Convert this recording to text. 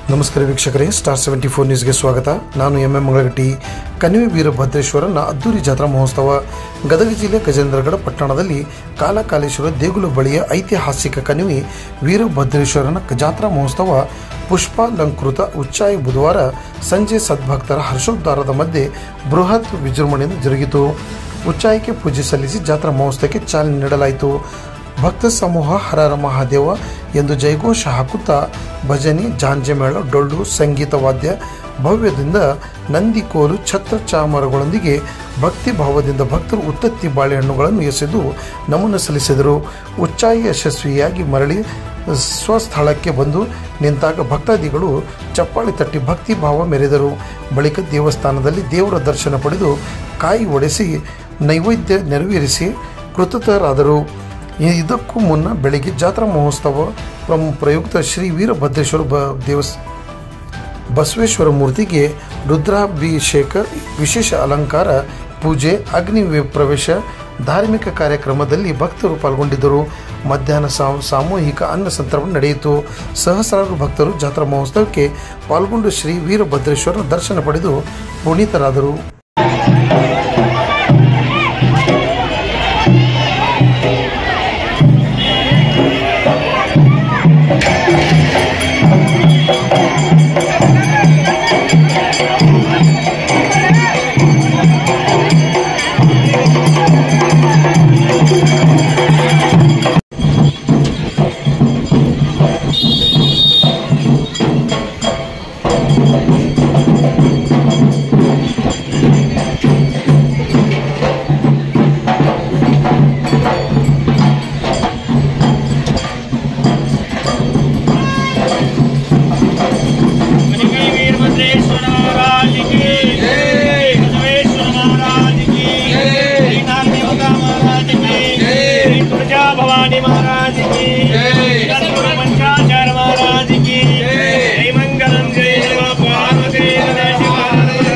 ನಮಸ್ಕಾರ ವೀಕ್ಷಕರೇ star seventy four ನ್ಯೂಸ್ಗೆ ಸ್ವಾಗತ ನಾನು ಎಂ ಎಂ ಮಂಗಳಗಟ್ಟಿ ಕಣಿವೆ ವೀರಭದ್ರೇಶ್ವರನ ಅದ್ದೂರಿ ಜಾತ್ರಾ ಮಹೋತ್ಸವ ಗದಗ ಜಿಲ್ಲೆ ಗಜೇಂದ್ರಗಡ ಪಟ್ಟಣದಲ್ಲಿ ಕಾಲಕಾಲೇಶ್ವರ ದೇಗುಲ ಬಳಿಯ ಐತಿಹಾಸಿಕ ಕಣಿವೆ ವೀರಭದ್ರೇಶ್ವರನ ಜಾತ್ರಾ ಮಹೋತ್ಸವ ಪುಷ್ಪಾಲಂಕೃತ ಉಚ್ಚಾಯ ಬುಧವಾರ ಸಂಜೆ ಸದ್ಭಕ್ತರ ಹರ್ಷೋದ್ಧಾರದ ಮಧ್ಯೆ ಬೃಹತ್ ವಿಜೃಂಭಣೆಯಿಂದ ಜರುಗಿತು ಉಚ್ಚಾಯಕ್ಕೆ ಪೂಜೆ ಸಲ್ಲಿಸಿ ಜಾತ್ರಾ ಮಹೋತ್ಸವಕ್ಕೆ ಚಾಲನೆ ನೀಡಲಾಯಿತು ಭಕ್ತ ಸಮೂಹ ಹರರ ಮಹಾದೇವ ಎಂದು ಜಯಘೋಷ ಹಾಕುತ್ತಾ ಭಜನೆ ಜಾಂಜೆ ಮೇಳ ಡೊಳ್ಳು ಸಂಗೀತ ವಾದ್ಯ ಭವ್ಯದಿಂದ ನಂದಿಕೋಲು ಛತ್ರ ಚಾಮರಗಳೊಂದಿಗೆ ಭಕ್ತಿ ಭಾವದಿಂದ ಭಕ್ತರು ಉತ್ತತ್ತಿ ಬಾಳೆಹಣ್ಣುಗಳನ್ನು ಎಸೆದು ನಮನ ಸಲ್ಲಿಸಿದರು ಉಚ್ಚಾಯಿ ಯಶಸ್ವಿಯಾಗಿ ಮರಳಿ ಸ್ವಸ್ಥಳಕ್ಕೆ ಬಂದು ನಿಂತಾಗ ಭಕ್ತಾದಿಗಳು ಚಪ್ಪಾಳಿ ತಟ್ಟಿ ಭಕ್ತಿ ಭಾವ ಮೆರೆದರು ಬಳಿಕ ದೇವಸ್ಥಾನದಲ್ಲಿ ದೇವರ ದರ್ಶನ ಪಡೆದು ಕಾಯಿ ಒಡೆಸಿ ನೈವೇದ್ಯ ನೆರವೇರಿಸಿ ಕೃತಜ್ಞರಾದರು ಈ- ಇದಕ್ಕೂ ಮುನ್ನ ಬೆಳಿಗ್ಗೆ ಜಾತ್ರಾ ಮಹೋತ್ಸವ ಪ್ರಮ್- ಪ್ರಯುಕ್ತ ಶ್ರೀ ವೀರಭದ್ರೇಶ್ವರ ಬ ದೇವಸ್ ಬಸವೇಶ್ವರ ಮೂರ್ತಿಗೆ ರುದ್ರಾಭಿಷೇಕ ವಿಶೇಷ ಅಲಂಕಾರ ಪೂಜೆ ಅಗ್ನಿ ವಿ- ಪ್ರವೇಶ ಧಾರ್ಮಿಕ ಕಾರ್ಯಕ್ರಮದಲ್ಲಿ ಭಕ್ತರು ಪಾಲ್ಗೊಂಡಿದ್ದರು ಮಧ್ಯಾಹ್ನ ಸಾ- ಸಾಮೂಹಿಕ ಅನ್ನ ಸಂತರ್ಪಣೆ ನಡೆಯಿತು ಸಹಸ್ರಾರು ಭಕ್ತರು ಜಾತ್ರಾ ಮಹೋತ್ಸವಕ್ಕೆ ಪಾಲ್ಗೊಂಡು ಶ್ರೀ ವೀರಭದ್ರೇಶ್ವರ ದರ್ಶನ ಪಡೆದು ಪುನೀತರಾದರು कनिकई वीरभद्रेश्वर महाराज की जय बसवेश्वर महाराज की जय श्री नाग देवता महाराज की जय श्री तुळजा भवानी महाराज की जय सद्गुरु पंचाचार्य महाराज की जय जय मंगलम जय शिव पार्वती सदा शिवाय